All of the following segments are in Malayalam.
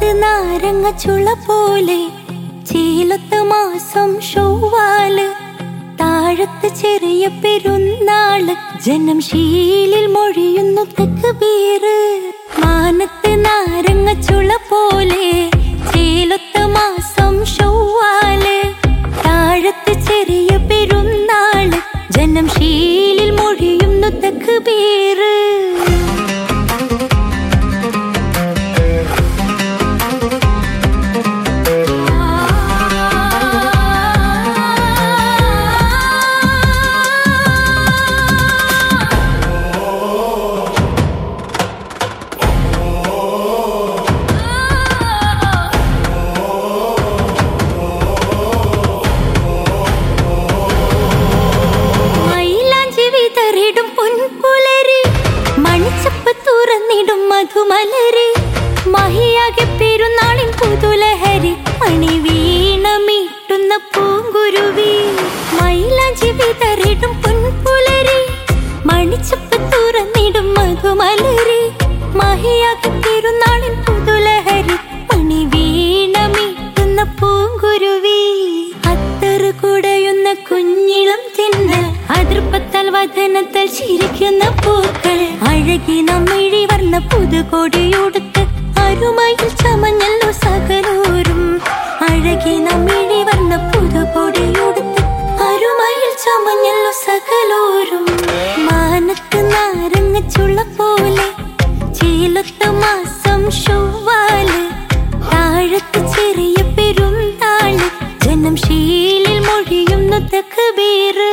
നാരങ്ങ ചുള പോലെ ചേലത്ത് മാസം ഷൗവാല് താഴത്ത് ചെറിയ പെരുന്നാള് ജനം ശീലിൽ മൊഴിയുന്നു തെക്ക് ബീറ് മാനത്ത് നാരങ്ങ ചുള പോലെ ചേലത്ത് മാസം ഷൗവാല് താഴത്ത് ചെറിയ പെരുന്നാള് ജനം ശീലിൽ മൊഴിയുന്നു തെക്ക് ബീറ് മയിലാഞ്ചി വിതറിടും പൊൻപുലരി മണിച്ചപ്പ് തുറന്നിടും മധുമലരി മഹിയാകെ പെരുന്നാളിൻ പുതുലഹരി മണി വീണമീട്ടുന്ന പൂങ്കുരുവി മയിലാഞ്ചി വിതറിടും പൊൻപുലരി മണിച്ചപ്പ് തുറന്നിടും മധുമലരി മഹിയാകെ പെരുന്നാളിൻ പുതുലഹരി മണി വീണമീട്ടുന്ന പൂങ്കുരുവി അത്തറ് കുടയുന്ന കുഞ്ഞിളം തിന്നൽ അതിർപ്പത്താൽ വതനത്താൽ ചിരിക്കുന്ന പൂക്കൾ അഴകി നമ്മിഴി വർണ്ണ പുതുകൊടിയുടുത്ത് അരുമയിൽ ചമഞ്ഞല്ലോ സകലോരും അഴകി നമ്മിഴി വർണ്ണ പുതുകൊടിയുടുത്ത് അരുമയിൽ ചമഞ്ഞല്ലോ സകലോരും മാനത്ത് നാരങ്ങ ചുള പോലെ ചേലത്ത മാസം ഷൊവ്വാല് താഴത്ത് ചെറിയ പെരുന്നാള് ജനം ശീലിൽ മൊഴിയുന്നു തക്കബീറ്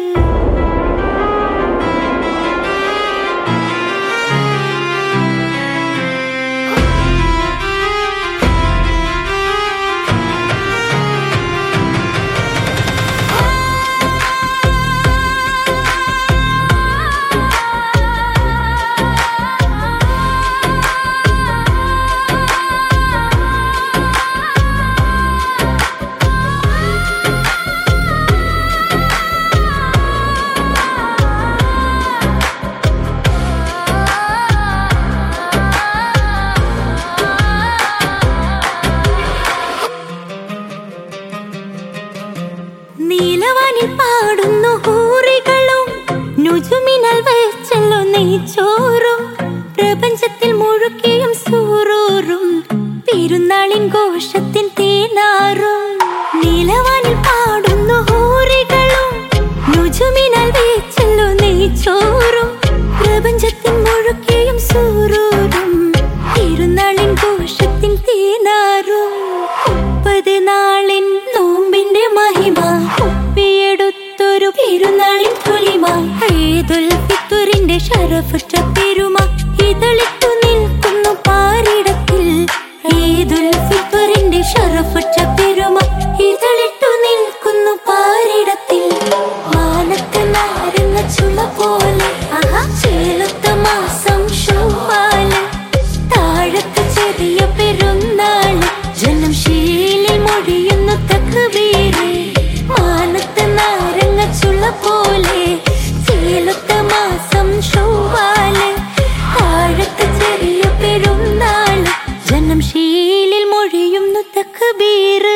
നീലവാനിൽ പാടുന്നു ഹൂറികളും നുജുമിനൽ വെച്ചല്ലോ നെയ്ച്ചോറും പ്രപഞ്ചത്തിൽ മുഴുക്കിയും സൂറൂറും പെരുന്നാളിൻ ഘോഷത്തിൻ തേനാറും നീലവാനിൽ പാടുന്നു ഹൂറികളും നുജുമിനൽ വെച്ചല്ലോ നെയ്ച്ചോറും പ്രപഞ്ചത്തിൽ മുഴുക്കിയും സൂറൂറും പെരുന്നാളിൻ ഘോഷത്തിൻ തേനാറും മുപ്പത് നാളിൻ നോമ്പിന്റെ മഹിമ ഒപ്പിയെടുത്തൊരു പെരുന്നാളിൻ പൊലിമ ഈദുൽ ഫിത്തുറിന്റെ ഷറഫുറ്റ പെരുമ ഇതളിട്ടു നിൽക്കുന്നു പാരിടത്തിൽ ഈദുൽ ഫിത്തുറിന്റെ ഷറഫുറ്റ പെരുമ ഇതളിട്ടു നിൽക്കുന്നു പാരിടത്തിൽ മാനത്ത് നാരങ്ങ ചുള പോലെ ആഹാ ചേലത്ത മാസം ഷോവാല് താഴത്ത് ചെറിയ പെരുന്നാള് ജനം ശീലിൽ മൊഴിയുന്നു തക്കബീര് മാനത്ത് നാരങ്ങ ചുള പോലെ ചേലത്ത മാസം ഷോവാല് താഴത്ത് ചെറിയ പെരുന്നാള് ജനം ശീലിൽ മൊഴിയുന്നു തക്കബീര്